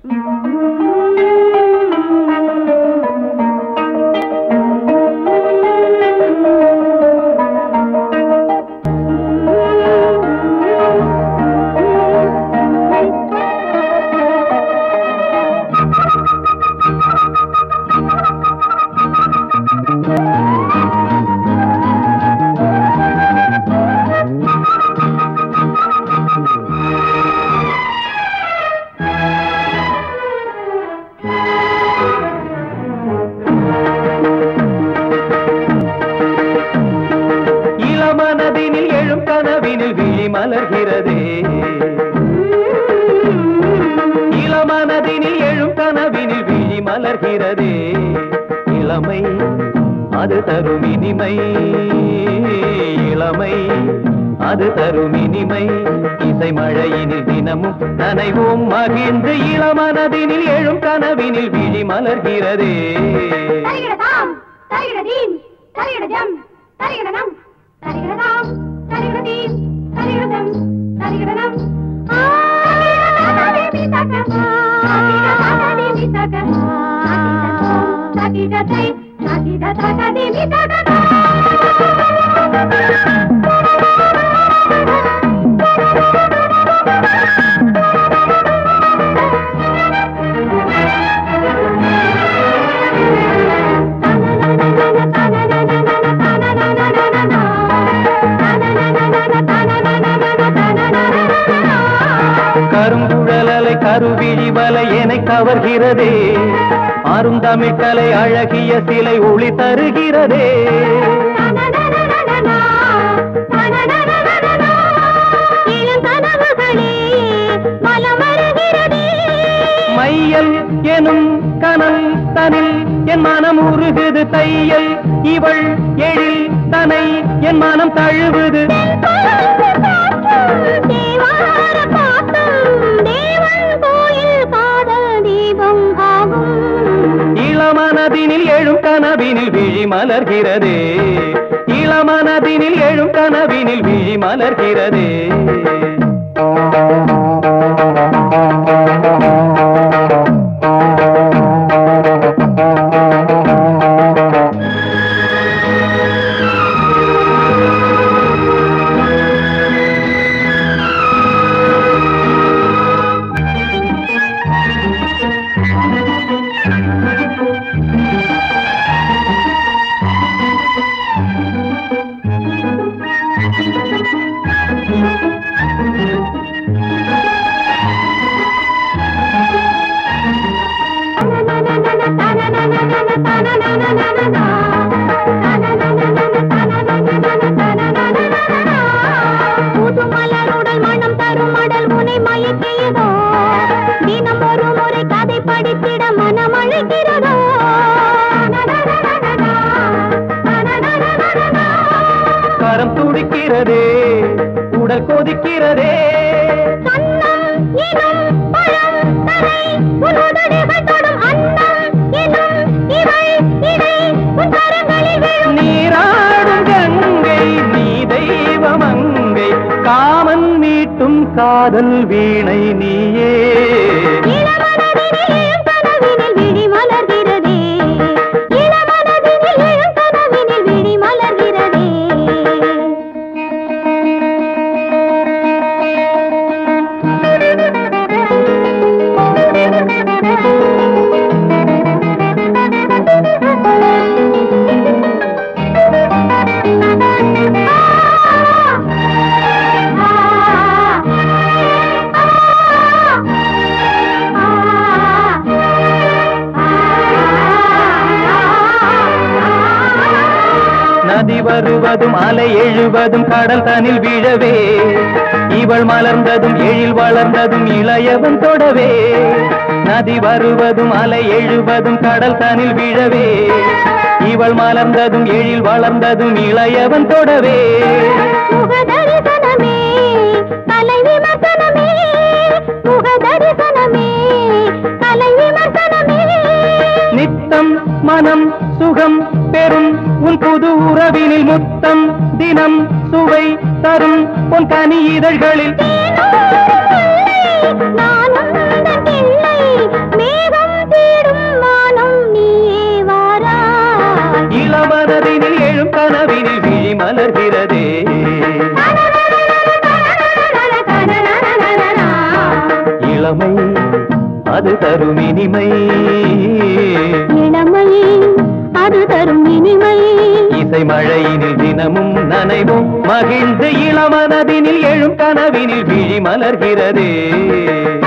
இளமனதினில் எழும் கனவினில் விழி மலர்கிறதே இளமனதினில் எழும் கனவினில் விழி மலர்கிறதே இளமை அது தரும் இனிமை இளமை அது தரும் இனிமை இசை மழையினில் தினமும் நனைவோம் மகிழ்ந்து இளமனதினில் எழும் கனவினில் விழி மலர்கிறதே தரிகிடதாம் தரிகிடதீம் தரிகிடஜம் தரிகிடனம் தரிகிடதாம் தரிகிடதீம் தரிகிடதம் தரிகிடனம் ஆ தரிகிடதேவி தகமா தரிகிடதேவி தகமா தரிகிடதை தரிகிடதேவி தகமா கருங்குழலலை கருவிழி வலை என கவர்கிறதே அருந்தமிழ்கலை அழகிய சிலை ஒளி தருகிறதே மையல் எனும் கனல் தனில் என் மனம் உருகுது தையல் இவள் எழில் தனை என் மனம் தழுவுது இளமனதினில் எழும் கனவினில் விழி மலர்கிறதே இளமனதினில் எழும் கனவினில் விழி மலர்கிறதே புதுமலருடல் மனம் தரும் மடல் முனை மயக்கியதோ தினம் ஒரு முறை கதை படித்திட மனம் அழைக்கிறதோ கரம் துடிக்கிறதே உடல் கொதிக்கிறதே கண்ணம் எனும் பழம் தரை உன் உதடுகள் தொடும் அன்னம் எனும் இவள் இடை உன் கரங்களில் விழும் நீராடும் கங்கை நீ தெய்வமங்கை காமன் மீட்டும் காதல் வீணை நீயே இளமனதினில் எழும் கனவினில் விழி மலர்கிறதே இளமனதினில் எழும் கனவினில் விழி மலர்கிறதே நதி வருவதும் அலை எழுவதும் கடல் தனில் விழவே இவள் மலர்ந்ததும் எழில் வளர்ந்ததும் இளையவன் தொடவே நதி வருவதும் அலை எழுவதும் கடல் தனில் விழவே இவள் மலர்ந்ததும் எழில் வளர்ந்ததும் இளையவன் தொடவே முகதரிசனமே கலை விமர்சனமே முகதரிசனமே கலை விமர்சனமே நித்தம் மனம் சுகம் பெறும் உன் புது உறவினில் முத்தம் தினம் சுவை தரும் உன் கனி இதழ்களில் நானும் உந்தன் பிள்ளை கனவினில் விழி மலர்கிறதே இளமை அது தரும் இனிமை இளமை அது தரும் இனிமை இசை மழையினில் தினமும் நனைவும் மகிழ்ந்து இளமனதினில் எழும் கனவினில் விழி மலர்கிறதே